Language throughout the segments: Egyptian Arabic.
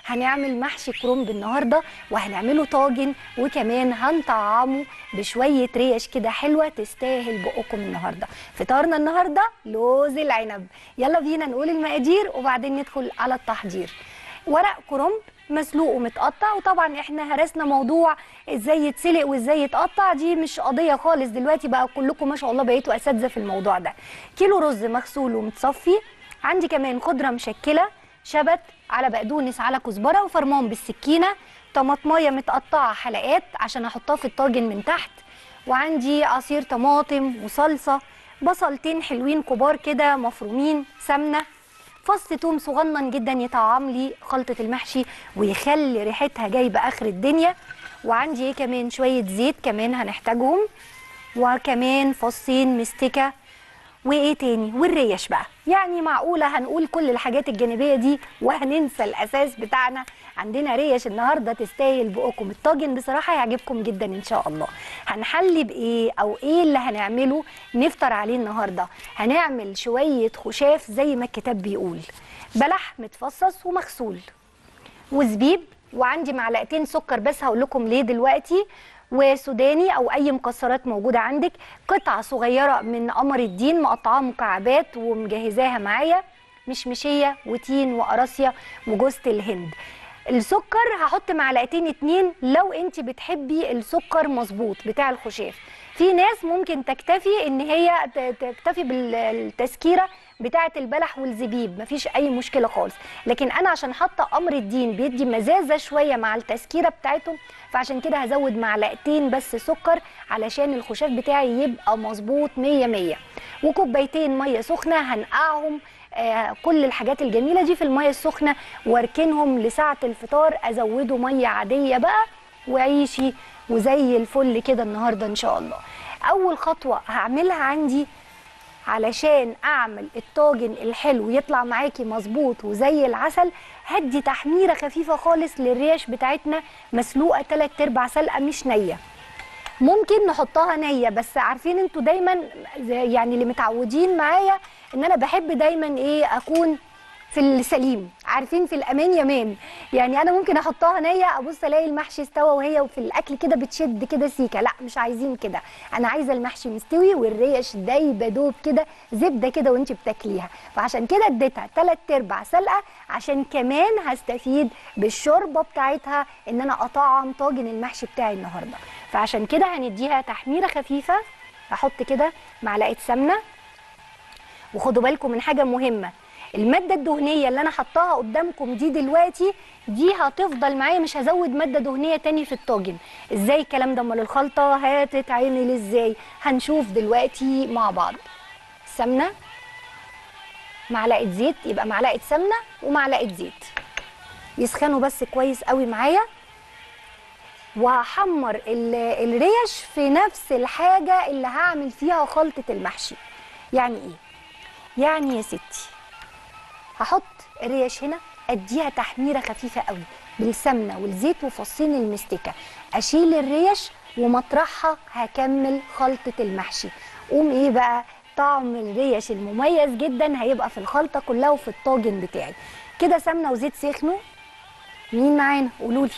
هنعمل محشي كرنب النهارده وهنعمله طاجن وكمان هنطعمه بشويه ريش كده حلوه تستاهل بقكم النهارده فطارنا النهارده لوز العنب يلا بينا نقول المقادير وبعدين ندخل على التحضير ورق كرنب مسلوق ومتقطع وطبعا احنا هرسنا موضوع ازاي يتسلق وازاي يتقطع دي مش قضيه خالص دلوقتي بقى كلكم ما شاء الله بقيتوا اساتذه في الموضوع ده كيلو رز مغسول ومتصفي عندي كمان خضره مشكله شبت على بقدونس على كزبره وفرمان بالسكينه طماطمايه متقطعه حلقات عشان احطها في الطاجن من تحت وعندي عصير طماطم وصلصه بصلتين حلوين كبار كده مفرومين سمنه فص توم صغنن جدا يطعم لي خلطه المحشي ويخلي ريحتها جايبه اخر الدنيا وعندي ايه كمان شويه زيت كمان هنحتاجهم وكمان فصين مستكه وايه تاني والريش بقى يعني معقوله هنقول كل الحاجات الجانبيه دي وهننسى الاساس بتاعنا عندنا ريش النهارده تستاهل بقكم الطاجن بصراحه يعجبكم جدا ان شاء الله هنحلي بايه او ايه اللي هنعمله نفطر عليه النهارده هنعمل شويه خشاف زي ما الكتاب بيقول بلح متفصص ومغسول وزبيب وعندي معلقتين سكر بس هقول لكم ليه دلوقتي وسوداني او اي مكسرات موجوده عندك قطعه صغيره من قمر الدين مقطعاها مكعبات ومجهزاها معايا مشمشيه وتين وقراصيه وجوزة الهند السكر هحط معلقتين اتنين لو انت بتحبي السكر مظبوط بتاع الخشاف في ناس ممكن تكتفي ان هي ت- تكتفي بالتسكيره بتاعه البلح والزبيب مفيش اي مشكله خالص لكن انا عشان حاطه قمر الدين بيدي مزازه شويه مع التسكيره بتاعتهم فعشان كده هزود معلقتين بس سكر علشان الخشاف بتاعي يبقى مظبوط 100 100 وكوبايتين ميه سخنه هنقعهم آه كل الحاجات الجميله دي في الميه السخنه واركنهم لساعه الفطار ازوده ميه عاديه بقى وعيشي وزي الفل كده النهارده ان شاء الله اول خطوه هعملها عندي علشان اعمل الطاجن الحلو يطلع معاكي مظبوط وزي العسل هدي تحميره خفيفه خالص للريش بتاعتنا مسلوقه 3 ارباع سلقه مش نيه ممكن نحطها نيه بس عارفين انتوا دايما زي- يعني اللي متعودين معايا ان انا بحب دايما ايه اكون في السليم عارفين في الامان يمان يعني انا ممكن احطها نيه ابص الاقي المحشي استوى وهي وفي الاكل كده بتشد كده سيكه لا مش عايزين كده انا عايزه المحشي مستوي والريش دايبه دوب كده زبده كده وانت بتاكليها فعشان كده اديتها 3 ارباع سلقه عشان كمان هستفيد بالشوربه بتاعتها ان انا اطعم طاجن المحشي بتاعي النهارده فعشان كده هنديها تحميره خفيفه احط كده معلقه سمنه وخدوا بالكم من حاجه مهمه الماده الدهنيه اللي انا حطاها قدامكم دي دلوقتي دي هتفضل معايا مش هزود ماده دهنيه تاني في الطاجن ازاي الكلام ده امال الخلطه هتتعمل ازاي هنشوف دلوقتي مع بعض سمنه معلقه زيت يبقى معلقه سمنه ومعلقه زيت يسخنوا بس كويس قوي معايا وهحمر ال- الريش في نفس الحاجه اللي هعمل فيها خلطه المحشي يعني ايه يعني يا ستي هحط الريش هنا اديها تحميره خفيفه قوي بالسمنه والزيت وفصين المستكه اشيل الريش ومطرحها هكمل خلطه المحشي قوم ايه بقى طعم الريش المميز جدا هيبقى في الخلطه كلها وفي الطاجن بتاعي كده سمنه وزيت سخنوا مين معانا قولوا لي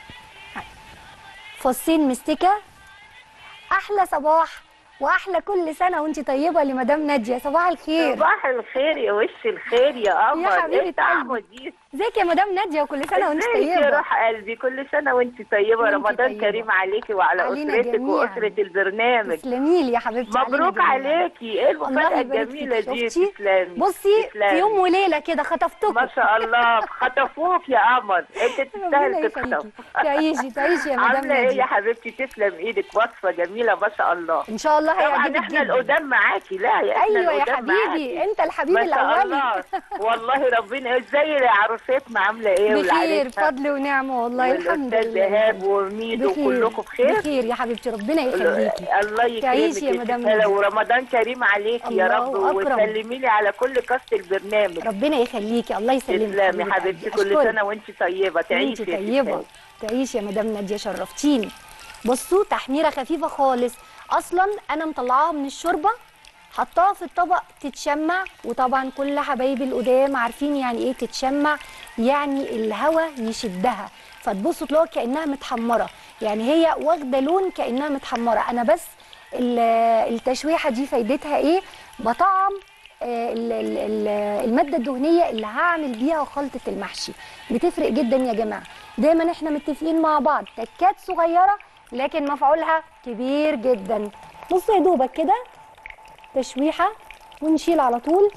فصين مستكه احلى صباح واحلى كل سنه وانت طيبه لمدام ناديه صباح الخير صباح الخير يا وش الخير يا قمر حبيبة انت عمو دي ازيك يا مدام ناديه وكل سنه وانت ازيك يا طيبه روح قلبي كل سنه وانت طيبه وانت رمضان طيبة. كريم عليكي وعلى علينا اسرتك جميعاً. واسره البرنامج تسلمي لي يا حبيبتي علينا مبروك جميعاً. عليكي ايه الله المفاجاه يبارك الجميله فيك. دي شفتي؟ تسلمي بصي في تسلمي. يوم وليله كده خطفتكم ما شاء الله خطفوك يا قمر انت ربنا تستاهل تخطف يخليكي تعيشي تعيشي يا مدام عامله ايه يا ناديه حبيبتي تسلم ايدك وصفه جميله ما شاء الله ان شاء الله طبعا هيعجبك احنا جدا القدام معاكي لا يا احنا ايوه يا القدام حبيبي معاكي. انت الحبيب ما شاء الاولي الله والله ربنا ازاي عروستنا عامله ايه بخير والعريسة؟ فضل ونعمه والله الحمد والاستاذ لله ايهاب وميدو بخير كلكم بخير بخير يا حبيبتي ربنا يخليكي الله يكرمك تعيشي يا يا مدام ستالة، نادية. ورمضان كريم عليكي يا رب الله أكرم. وسلمي لي على كل كاست البرنامج ربنا يخليكي الله يسلمك تسلمي حبيبة حبيبتي قلبي. كل أشكرك. سنه وانت طيبه تعيشي انت يا طيبه ستالة. تعيشي يا مدام ناديه شرفتيني بصوا تحميره خفيفه خالص اصلا انا مطلعاها من الشوربه حطاها في الطبق تتشمع وطبعا كل حبايبي القدام عارفين يعني ايه تتشمع يعني الهواء يشدها فتبصوا تلاقوا كانها متحمره يعني هي واخده لون كانها متحمره انا بس ال- التشويحه دي فايدتها ايه بطعم آه، ال- ال- ال- الماده الدهنيه اللي هعمل بيها خلطه المحشي بتفرق جدا يا جماعه دايما احنا متفقين مع بعض تكات صغيره لكن مفعولها كبير جدا بصوا يا دوبك كده تشويحه ونشيل على طول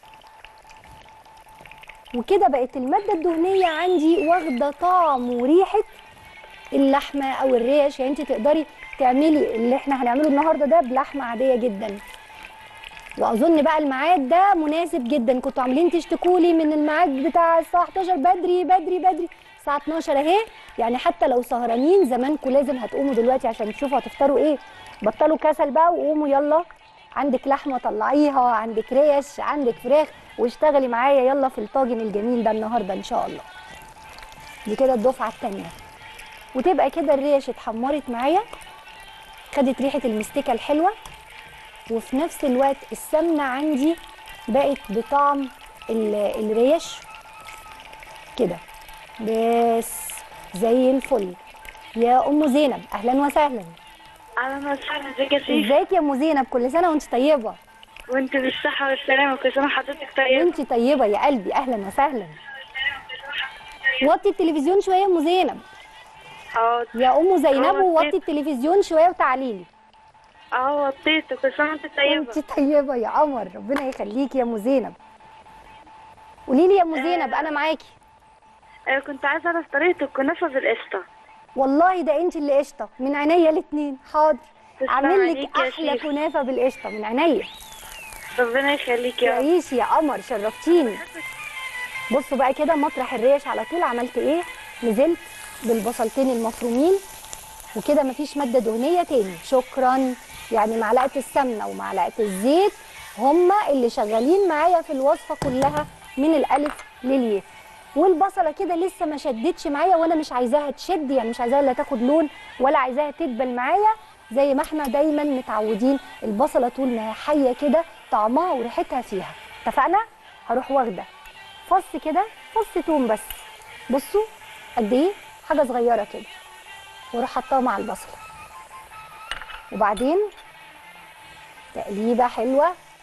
وكده بقت الماده الدهنيه عندي واخده طعم وريحه اللحمه او الريش يعني انت تقدري تعملي اللي احنا هنعمله النهارده ده بلحمه عاديه جدا واظن بقى الميعاد ده مناسب جدا كنتوا عاملين تشتكوا لي من الميعاد بتاع الساعه 11 بدري بدري بدري الساعه 12 اهي يعني حتى لو سهرانين زمانكم لازم هتقوموا دلوقتي عشان تشوفوا هتفطروا ايه بطلوا كسل بقى وقوموا يلا عندك لحمه طلعيها عندك ريش عندك فراخ واشتغلي معايا يلا في الطاجن الجميل ده النهارده ان شاء الله دي كده الدفعه الثانيه وتبقى كده الريش اتحمرت معايا خدت ريحه المستكه الحلوه وفي نفس الوقت السمنه عندي بقت بطعم ال- الريش كده بس زي الفل يا ام زينب اهلا وسهلا اهلا وسهلا ازيك يا سيف ازيك يا ام زينب كل سنه وانت طيبه وانت بالصحة والسلامة كل سنة حضرتك طيب وانت طيبه يا قلبي اهلا وسهلا وطي التلفزيون شويه يا ام زينب اه يا ام زينب اه، ووطي وطيت. التلفزيون شويه وتعالي لي اه وطيت كل سنة وانت طيبة انت طيبه يا قمر ربنا يخليكي يا ام زينب قولي لي يا ام زينب انا معاكي آه كنت عايزة اعرف طريقة الكنافة بالقشطة والله ده انت اللي قشطه من عينيا الاثنين حاضر تسلم اعمل لك عليك يا احلى شيخ. كنافه بالقشطه من عينيا ربنا يخليك يا رب تعيشي يا قمر شرفتيني بصوا بقى كده مطرح الريش على طول عملت ايه نزلت بالبصلتين المفرومين وكده مفيش ماده دهنيه تاني شكرا يعني معلقه السمنه ومعلقه الزيت هما اللي شغالين معايا في الوصفه كلها من الالف للياء والبصله كده لسه ما شدتش معايا وانا مش عايزاها تشد يعني مش عايزاها لا تاخد لون ولا عايزاها تدبل معايا زي ما احنا دايما متعودين البصله طول ما هي حيه كده طعمها وريحتها فيها اتفقنا هروح واخده فص كده فص توم بس بصوا قد ايه حاجه صغيره كده واروح حطاها مع البصله وبعدين تقليبه حلوه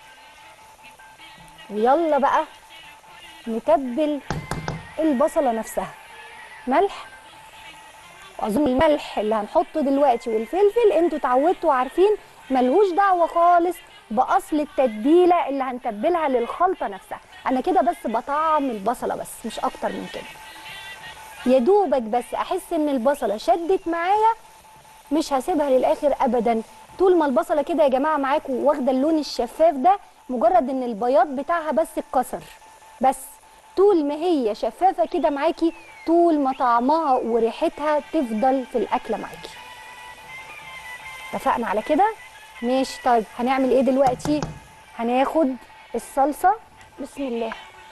ويلا بقى نتبل البصله نفسها ملح واظن الملح اللي هنحطه دلوقتي والفلفل انتوا اتعودتوا وعارفين ملهوش دعوه خالص باصل التتبيله اللي هنتبلها للخلطه نفسها انا كده بس بطعم البصله بس مش اكتر من كده يا دوبك بس احس ان البصله شدت معايا مش هسيبها للاخر ابدا طول ما البصله كده يا جماعه معاكم واخده اللون الشفاف ده مجرد ان البياض بتاعها بس اتكسر بس طول ما هي شفافه كده معاكي طول ما طعمها وريحتها تفضل في الاكله معاكي اتفقنا على كده ماشي طيب هنعمل ايه دلوقتي هناخد الصلصه بسم الله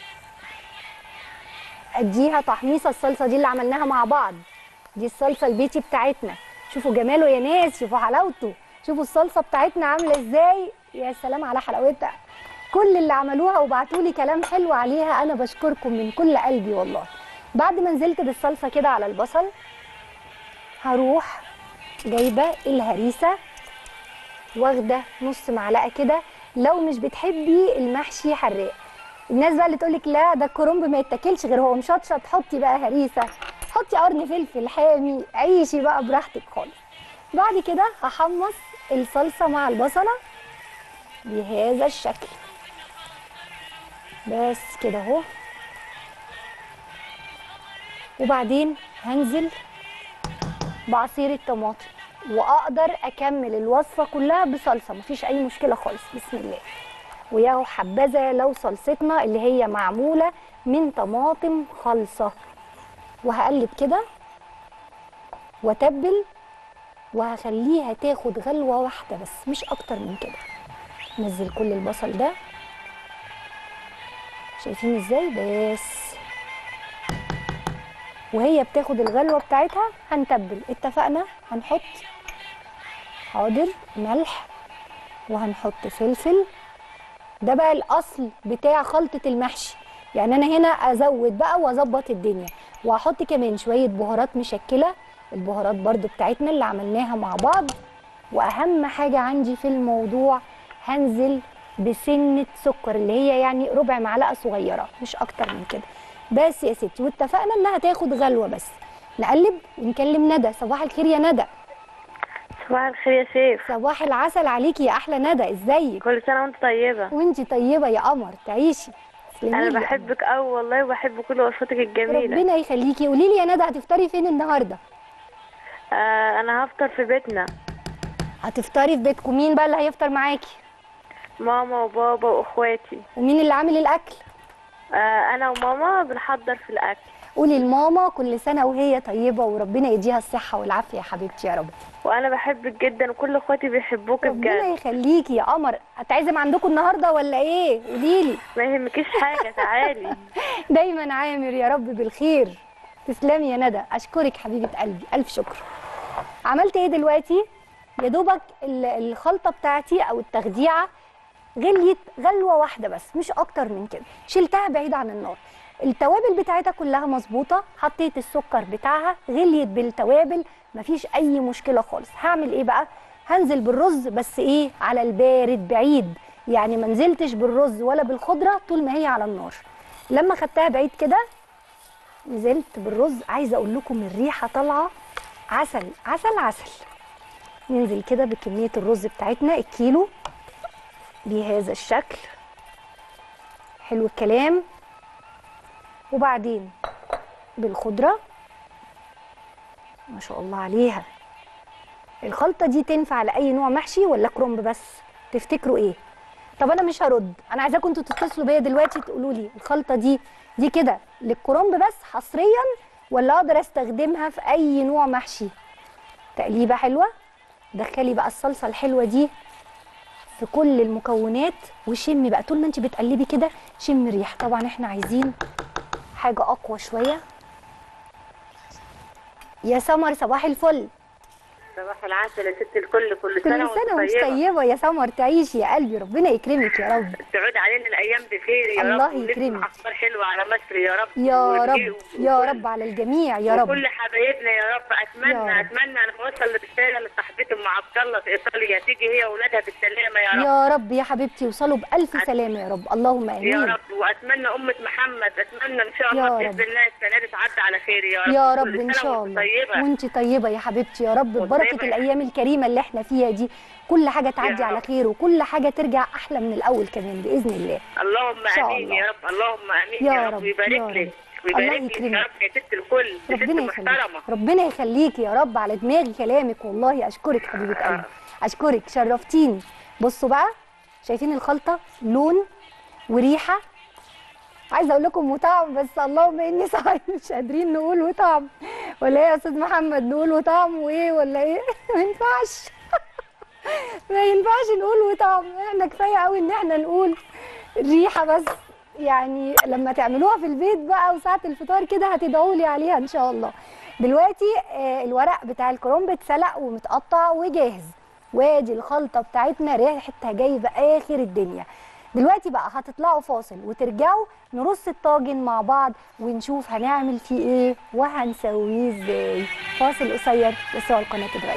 اديها تحميصه الصلصه دي اللي عملناها مع بعض دي الصلصه البيتي بتاعتنا شوفوا جماله يا ناس شوفوا حلاوته شوفوا الصلصه بتاعتنا عامله ازاي يا سلام على حلاوتها كل اللي عملوها وبعتوا لي كلام حلو عليها انا بشكركم من كل قلبي والله بعد ما نزلت بالصلصه كده على البصل هروح جايبه الهريسه واخده نص معلقه كده لو مش بتحبي المحشي حراق الناس بقى اللي تقولك لا ده الكرنب ما يتاكلش غير هو مشطشط حطي بقى هريسه حطي قرن فلفل حامي عيشي بقى براحتك خالص بعد كده هحمص الصلصه مع البصله بهذا الشكل بس كده اهو وبعدين هنزل بعصير الطماطم واقدر اكمل الوصفه كلها بصلصه مفيش اي مشكله خالص بسم الله وياهو حبذا لو صلصتنا اللي هي معموله من طماطم خالصه وهقلب كده واتبل وهخليها تاخد غلوه واحده بس مش اكتر من كده نزل كل البصل ده شايفين ازاي بس وهي بتاخد الغلوه بتاعتها هنتبل اتفقنا هنحط حاضر ملح وهنحط فلفل ده بقى الاصل بتاع خلطه المحشي يعني انا هنا ازود بقى واظبط الدنيا واحط كمان شويه بهارات مشكله البهارات برضو بتاعتنا اللي عملناها مع بعض واهم حاجه عندي في الموضوع هنزل بسنه سكر اللي هي يعني ربع معلقه صغيره مش اكتر من كده بس يا ستي واتفقنا انها تاخد غلوه بس نقلب ونكلم ندى صباح الخير يا ندى صباح الخير يا شيف صباح العسل عليكي يا احلى ندى ازيك كل سنة وانت طيبة وانتي طيبه يا قمر تعيشي تسلمي لي انا يا بحبك قوي والله وبحب كل وصفاتك الجميلة ربنا يخليكي قولي لي يا ندى هتفطري فين النهارده آه انا هفطر في بيتنا هتفطري في بيتكم مين بقى اللي هيفطر معاكي ماما وبابا واخواتي ومين اللي عامل الاكل آه انا وماما بنحضر في الاكل قولي لماما كل سنه وهي طيبه وربنا يديها الصحه والعافيه يا حبيبتي يا رب وانا بحبك جدا وكل اخواتي بيحبوك ربنا بجد يخليكي يا قمر هتعزم عندكم النهارده ولا ايه قولي لي ما يهمكيش حاجة تعالي دايما عامر يا رب بالخير تسلمي يا ندى اشكرك حبيبه قلبي الف شكر عملت ايه دلوقتي يا دوبك ال- الخلطه بتاعتي او التخديعه غليت غلوه واحده بس مش اكتر من كده شلتها بعيد عن النار التوابل بتاعتها كلها مظبوطه حطيت السكر بتاعها غليت بالتوابل مفيش اي مشكله خالص هعمل ايه بقى هنزل بالرز بس ايه على البارد بعيد يعني ما نزلتش بالرز ولا بالخضره طول ما هي على النار لما خدتها بعيد كده نزلت بالرز عايزه اقول لكم الريحه طالعه عسل عسل عسل ننزل كده بكميه الرز بتاعتنا الكيلو بهذا الشكل حلو الكلام وبعدين بالخضره ما شاء الله عليها الخلطه دي تنفع لاي نوع محشي ولا كرنب بس تفتكروا ايه طب انا مش هرد انا عايزاكم انتوا تتصلوا بيا دلوقتي تقولوا لي الخلطه دي دي كده للكرنب بس حصريا ولا اقدر استخدمها في اي نوع محشي تقليبه حلوه دخلي بقى الصلصه الحلوه دي في كل المكونات وشمي بقى طول ما انت بتقلبي كده شمي ريح طبعا احنا عايزين حاجه اقوى شويه يا سمر صباح الفل صباح العسل يا ست الكل كل كل سنه سنه وانت وانت طيبه طيبه يا سمر تعيشي يا قلبي ربنا يكرمك يا رب تعود علينا الايام بخير يا الله رب ونسمع يكرمك. اخبار حلوه على مصر يا رب يا ونجي- رب يا وكل- رب على الجميع يا رب وكل حبايبنا يا رب يا اتمنى رب. اتمنى انا بوصل رساله لصاحبتي ام عبد الله في ايطاليا تيجي هي واولادها بالسلامه يا رب يا رب يا حبيبتي وصلوا بألف سلامة يا رب اللهم يا آمين رب واتمنى امه محمد اتمنى ان شاء يا الله رب. باذن الله السنه دي تعدي على خير يا رب يا كل رب إن سنة شاء وانت الله طيبه وانت طيبة يا حبيبتي يا رب ببركة وطيبة. الأيام الكريمة اللي احنا فيها دي كل حاجة تعدي يا على رب. خير وكل حاجة ترجع أحلى من الأول كمان بإذن الله اللهم شاء امين الله. يا رب اللهم امين يا يا رب، رب يا ويبارك رب. لك الله ويبارك لك يكرمك. يا رب يا ست الكل دي ست ربنا يخليك محترمه ربنا يخليكي يا رب على دماغي كلامك والله أشكرك حبيبة قلبي أشكرك شرفتيني بصوا بقى شايفين الخلطة لون وريحة عايزه اقول لكم وطعم بس اللهم اني صايم مش قادرين نقول وطعم ولا ايه يا استاذ محمد نقول وطعم وايه ولا ايه ما ينفعش ما ينفعش نقول وطعم احنا كفايه قوي ان احنا نقول الريحه بس يعني لما تعملوها في البيت بقى وساعه الفطار كده هتدعوا لي عليها ان شاء الله دلوقتي آه، الورق بتاع الكرنب اتسلق ومتقطع وجاهز وادي الخلطه بتاعتنا ريحتها جايبه اخر الدنيا دلوقتي بقى هتطلعوا فاصل وترجعوا نرص الطاجن مع بعض ونشوف هنعمل فيه ايه وهنسويه ازاي فاصل قصير بس على قناه ابراهيم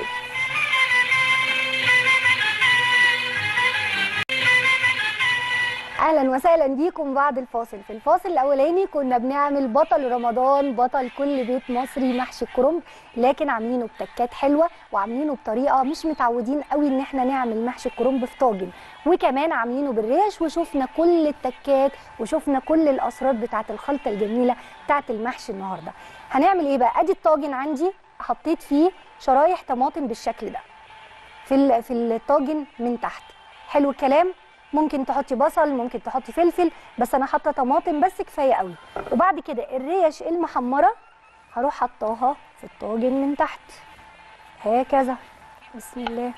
اهلا وسهلا بيكم بعد الفاصل في الفاصل الاولاني كنا بنعمل بطل رمضان بطل كل بيت مصري محشي الكرنب لكن عاملينه بتكات حلوه وعاملينه بطريقه مش متعودين قوي ان احنا نعمل محشي الكرنب في طاجن وكمان عاملينه بالريش وشفنا كل التكات وشفنا كل الاسرار بتاعه الخلطه الجميله بتاعه المحشي النهارده هنعمل ايه بقى ادي الطاجن عندي حطيت فيه شرايح طماطم بالشكل ده في ال- في الطاجن من تحت حلو الكلام ممكن تحطي بصل ممكن تحطي فلفل بس انا حاطه طماطم بس كفايه قوي وبعد كده الريش المحمره هروح حطاها في الطاجن من تحت هكذا بسم الله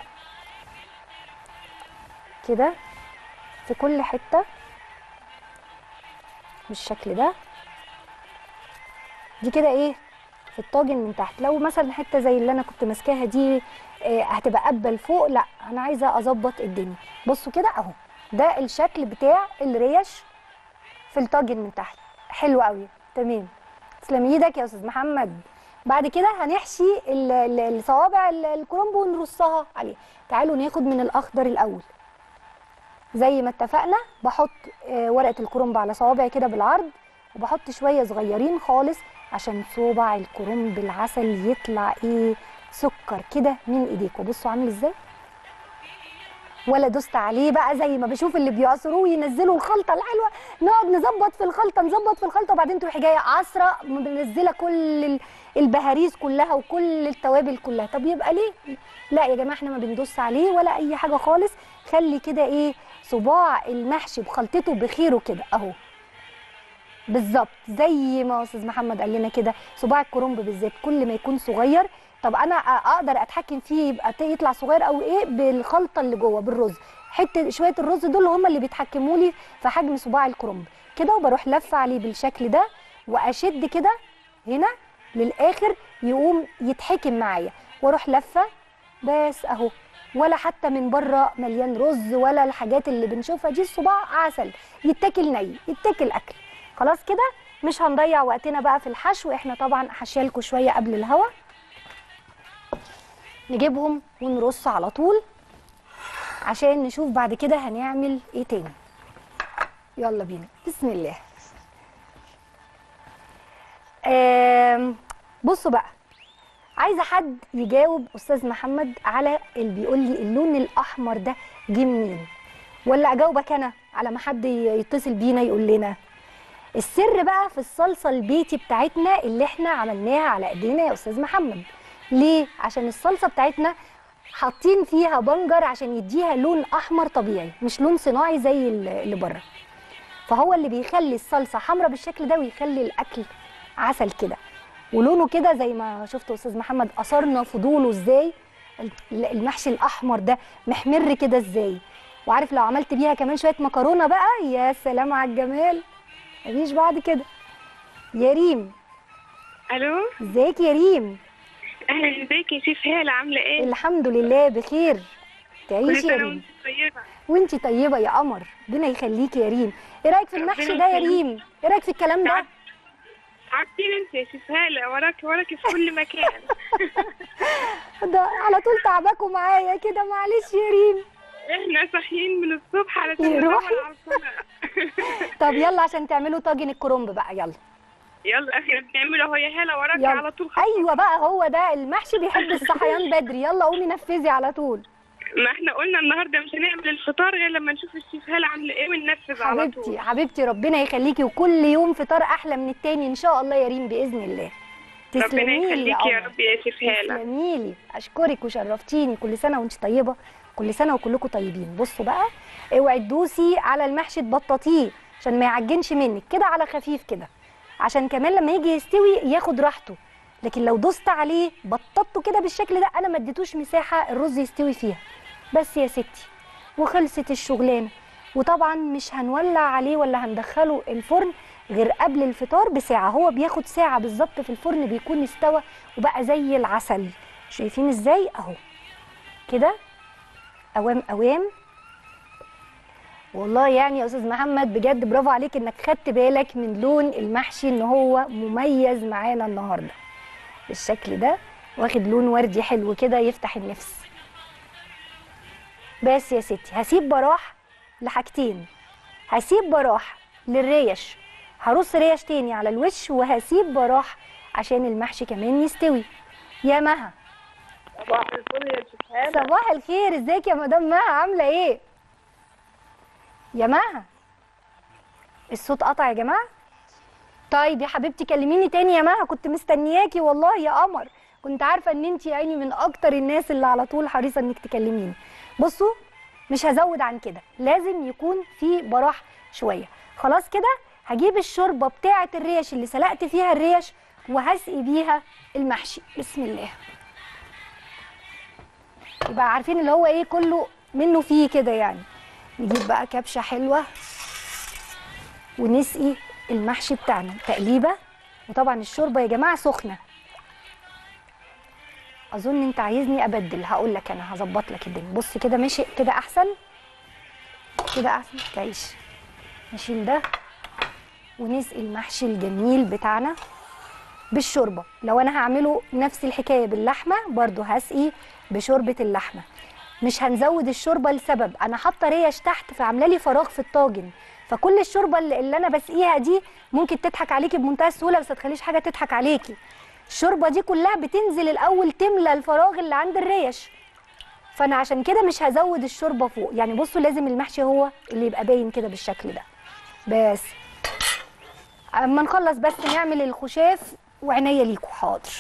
كده في كل حته بالشكل ده دي كده ايه في الطاجن من تحت لو مثلا حته زي اللي انا كنت ماسكاها دي آه، هتبقى قبه لفوق لا انا عايزه اظبط الدنيا بصوا كده اهو ده الشكل بتاع الريش في الطاجن من تحت حلو قوي تمام تسلم ايدك يا استاذ محمد بعد كده هنحشي ال- ال- الصوابع ال- الكرنب ونرصها عليه تعالوا ناخد من الاخضر الاول زي ما اتفقنا بحط آه، ورقه الكرنب على صوابعي كده بالعرض وبحط شويه صغيرين خالص عشان صوبع الكرنب العسل يطلع ايه سكر كده من ايديكم بصوا عامل ازاي ولا دوست عليه بقى زي ما بشوف اللي بيعصروه ينزلوا الخلطه الحلوه نقعد نظبط في الخلطه نظبط في الخلطه وبعدين تروحي جايه عصره منزله كل ال- البهاريز كلها وكل التوابل كلها طب يبقى ليه لا يا جماعه احنا ما بندوس عليه ولا اي حاجه خالص خلي كده ايه صباع المحشي بخلطته بخيره كده اهو بالظبط زي ما استاذ محمد قال لنا كده صباع الكرنب بالذات كل ما يكون صغير طب انا أ- اقدر اتحكم فيه يبقى ت- يطلع صغير او ايه بالخلطه اللي جوه بالرز حته شويه الرز دول هم اللي بيتحكموا لي في حجم صباع الكرنب كده وبروح لفه عليه بالشكل ده واشد كده هنا للاخر يقوم يتحكم معايا واروح لفه بس اهو ولا حتى من بره مليان رز ولا الحاجات اللي بنشوفها دي الصباع عسل يتاكل ني يتاكل اكل خلاص كده مش هنضيع وقتنا بقى في الحشو احنا طبعا حشيالكوا شويه قبل الهوا نجيبهم ونرص على طول عشان نشوف بعد كده هنعمل ايه تاني يلا بينا بسم الله آم، بصوا بقى عايزه حد يجاوب استاذ محمد على اللي بيقول لي اللون الاحمر ده جه منين ولا اجاوبك انا على ما حد يتصل بينا يقول لنا السر بقى في الصلصه البيتي بتاعتنا اللي احنا عملناها على ايدينا يا استاذ محمد ليه عشان الصلصه بتاعتنا حاطين فيها بنجر عشان يديها لون احمر طبيعي مش لون صناعي زي اللي اللي بره فهو اللي بيخلي الصلصه حمراء بالشكل ده ويخلي الاكل عسل كده ولونه كده زي ما شفت استاذ محمد اثرنا فضوله ازاي ال- المحشي الاحمر ده محمر كده ازاي وعارف لو عملت بيها كمان شويه مكرونه بقى يا سلام على الجمال مفيش بعد كده يا ريم الو ازيك يا ريم اهلا ازيك يا شيف هاله عامله ايه الحمد لله بخير كل تعيشي يا سنه ريم وانت طيبه وانتي طيبه يا قمر ربنا يخليكي يا ريم ايه رايك في ربنا المحشي ده يا يخليك. ريم ايه رايك في الكلام ده تعب- عارفين انت يا شيف هاله وراكي وراكي في كل مكان ده على طول تعبكوا معايا كده معلش يا ريم احنا صاحيين من الصبح علشان يروحي. ندور على الصلاة. طب يلا عشان تعملوا طاجن الكرنب بقى يلا يلا احنا بنعمله اهو يا هاله وراكي يلا على طول ايوه بقى هو ده المحشي بيحب الصحيان بدري يلا قومي نفذي على طول ما احنا قلنا النهارده مش هنعمل الفطار غير لما نشوف الشيف هاله عامله ايه وننفذ على حبيبتي طول حبيبتي ربنا يخليكي وكل يوم فطار احلى من التاني ان شاء الله يا ريم باذن الله ربنا تسلمي لي يخليكي يا قمر. رب يا شيف هاله تسلمي لي اشكرك وشرفتيني كل سنه وانت طيبه كل سنه وكلكم طيبين بصوا بقى اوعي تدوسي على المحشي تبططيه عشان ما يعجنش منك كده على خفيف كده عشان كمان لما يجي يستوي ياخد راحته لكن لو دوست عليه بططته كده بالشكل ده انا ما اديتوش مساحه الرز يستوي فيها بس يا ستي وخلصت الشغلانه وطبعا مش هنولع عليه ولا هندخله الفرن غير قبل الفطار بساعه هو بياخد ساعه بالظبط في الفرن بيكون استوى وبقى زي العسل شايفين ازاي اهو كده اوام اوام والله يعني يا استاذ محمد بجد برافو عليك انك خدت بالك من لون المحشي ان هو مميز معانا النهارده بالشكل ده واخد لون وردي حلو كده يفتح النفس بس يا ستي هسيب براح لحاجتين هسيب براح للريش هرص ريش تاني على الوش وهسيب براح عشان المحشي كمان يستوي يا مها صباح الفل يا شيف هاله صباح الخير ازيك يا مدام مها عامله ايه يا مها الصوت قطع يا جماعه طيب يا حبيبتي كلميني تاني يا مها كنت مستنياكي والله يا قمر كنت عارفه ان انت عيني من اكتر الناس اللي على طول حريصه انك تكلميني بصوا مش هزود عن كده لازم يكون في براح شويه خلاص كده هجيب الشوربه بتاعه الريش اللي سلقت فيها الريش وهسقي بيها المحشي بسم الله يبقى عارفين اللي هو ايه كله منه فيه كده يعني نجيب بقى كبشه حلوه ونسقي المحشي بتاعنا تقليبه وطبعا الشوربه يا جماعه سخنه اظن انت عايزني ابدل هقول لك انا هظبط لك الدنيا بص كده ماشي كده احسن كده احسن تعيش نشيل ده ونسقي المحشي الجميل بتاعنا بالشوربه لو انا هعمله نفس الحكايه باللحمه برضو هسقي بشوربه اللحمه مش هنزود الشوربه لسبب انا حاطه ريش تحت فعامله لي فراغ في الطاجن فكل الشوربه اللي, اللي انا بسقيها دي ممكن تضحك عليكي بمنتهى السهوله بس ما تخليش حاجه تضحك عليكي الشوربه دي كلها بتنزل الاول تملى الفراغ اللي عند الريش فانا عشان كده مش هزود الشوربه فوق يعني بصوا لازم المحشي هو اللي يبقى باين كده بالشكل ده بس اما نخلص بس نعمل الخشاف وعينيا ليكوا حاضر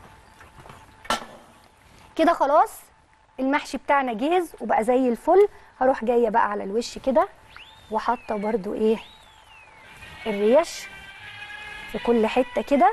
كده خلاص المحشي بتاعنا جاهز وبقى زي الفل هروح جايه بقى على الوش كده وحاطه برضو ايه الريش في كل حته كده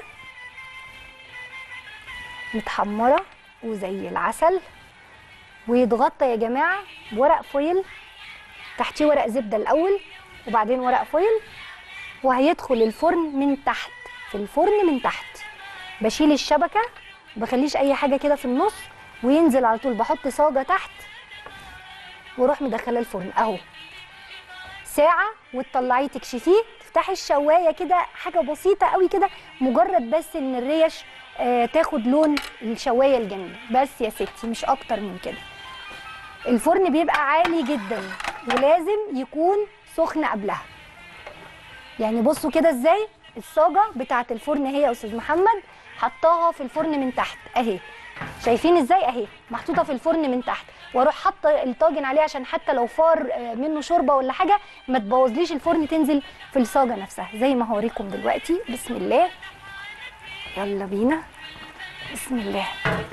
متحمره وزي العسل ويتغطى يا جماعه بورق فويل تحتيه ورق زبده الاول وبعدين ورق فويل وهيدخل الفرن من تحت في الفرن من تحت بشيل الشبكه بخليش اي حاجه كده في النص وينزل على طول بحط صاجه تحت واروح مدخله الفرن اهو ساعه وتطلعيه تكشفيه تفتحي الشوايه كده حاجه بسيطه قوي كده مجرد بس ان الريش آه تاخد لون الشوايه الجميل بس يا ستي مش اكتر من كده الفرن بيبقى عالي جدا ولازم يكون سخن قبلها يعني بصوا كده ازاي الصاجه بتاعه الفرن هي يا استاذ محمد حطاها في الفرن من تحت اهي شايفين ازاي اهي محطوطه في الفرن من تحت واروح حاطه الطاجن عليه عشان حتى لو فار آه، منه شوربه ولا حاجه ما تبوظليش الفرن تنزل في الصاجه نفسها زي ما هوريكم دلوقتي بسم الله يلا بينا بسم الله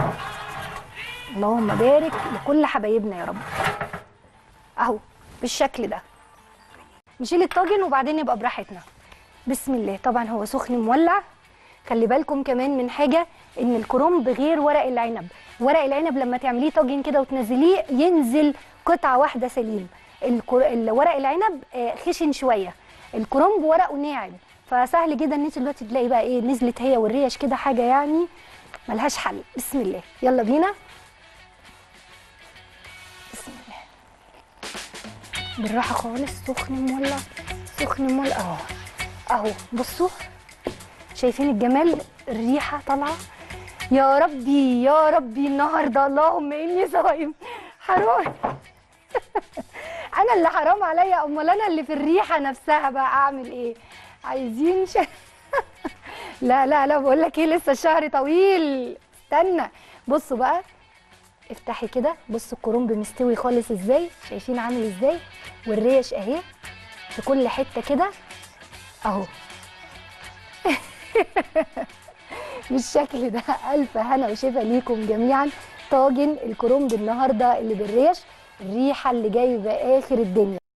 اللهم بارك لكل حبايبنا يا رب اهو بالشكل ده نشيل الطاجن وبعدين نبقى براحتنا بسم الله طبعا هو سخن مولع خلي بالكم كمان من حاجه ان الكرنب غير ورق العنب ورق العنب لما تعمليه طاجن كده وتنزليه ينزل قطعه واحده سليم الكر... ال- ورق العنب آه، خشن شويه الكرنب ورقه ناعم فسهل جدا ان انت دلوقتي تلاقي بقى ايه نزلت هي والريش كده حاجه يعني ملهاش حل بسم الله يلا بينا بسم الله بالراحه خالص سخن مولع سخن مولع اهو اهو بصوا شايفين الجمال الريحه طالعه يا ربي يا ربي النهارده اللهم اني صايم حرام انا اللي حرام عليا امال انا اللي في الريحه نفسها بقى اعمل ايه عايزين ش... لا لا لا بقول لك ايه لسه الشهر طويل استنى بصوا بقى افتحي كده بصوا الكرنب مستوي خالص ازاي شايفين عامل ازاي والريش اهي في كل حته كده اهو بالشكل ده الف هنا وشفا ليكم جميعا طاجن الكرنب النهارده اللي بالريش الريحه اللي جايبه اخر الدنيا